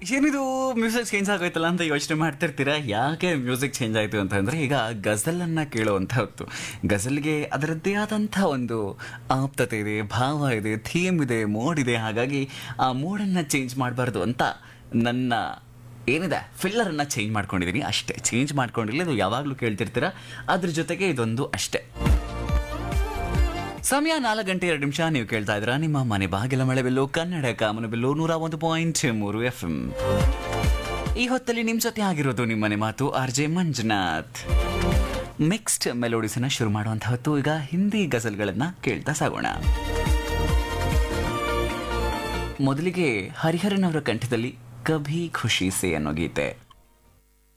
ಏನಿದು music change ಆಗೋಯ್ತಲ್ಲ ಅಂತ ಯೋಚನೆ ಮಾಡ್ತಿರ್ತೀರಾ ಯಾಕೆ ಮ್ಯೂಸಿಕ್ ಚೇಂಜ್ ಆಯಿತು ಅಂತಂದರೆ ಈಗ ಗಜಲನ್ನು ಕೇಳುವಂಥ ಹೊತ್ತು ಗಜಲ್ಗೆ ಅದರದ್ದೇ ಆದಂಥ ಒಂದು ಆಪ್ತತೆ ಇದೆ ಭಾವ ಇದೆ ಥೀಮ್ ಇದೆ ಮೋಡ್ ಇದೆ ಹಾಗಾಗಿ ಆ ಮೋಡನ್ನು ಚೇಂಜ್ ಮಾಡಬಾರ್ದು ಅಂತ ನನ್ನ ಏನಿದೆ ಫಿಲ್ಲರನ್ನು ಚೇಂಜ್ ಮಾಡ್ಕೊಂಡಿದ್ದೀನಿ ಅಷ್ಟೇ ಚೇಂಜ್ ಮಾಡ್ಕೊಂಡಿಲ್ಲ ಇದು ಯಾವಾಗಲೂ ಕೇಳ್ತಿರ್ತೀರಾ ಅದ್ರ ಜೊತೆಗೆ ಇದೊಂದು ಅಷ್ಟೇ ಸಮಯ ನಾಲ್ಕು ಗಂಟೆ ಎರಡು ನಿಮಿಷ ನೀವು ಕೇಳ್ತಾ ಇದ್ರ ನಿಮ್ಮ ಮನೆ ಬಾಗಿಲ ಮಳೆ ಬೆಲ್ಲು ಕನ್ನಡ ಕಾಮನ ಬೆಲ್ಲು ನೂರ ಒಂದು ಪಾಯಿಂಟ್ ಮೂರು ಎಫ್ ಎಂ ಈ ಹೊತ್ತಲ್ಲಿ ನಿಮ್ ಜೊತೆ ಆಗಿರೋದು ನಿಮ್ಮನೆ ಮಾತು ಆರ್ ಜೆ ಮಂಜುನಾಥ್ ಮಿಕ್ಸ್ಡ್ ಮೆಲೋಡಿಸನ್ನ ಶುರು ಮಾಡುವಂತ ಹೊತ್ತು ಈಗ ಹಿಂದಿ ಗಜಲ್ಗಳನ್ನ ಕೇಳ್ತಾ ಸಾಗೋಣ ಮೊದಲಿಗೆ ಹರಿಹರನ್ ಅವರ ಕಂಠದಲ್ಲಿ ಕಭಿ ಖುಷಿ ಸೆ ಅನ್ನೋ ಗೀತೆ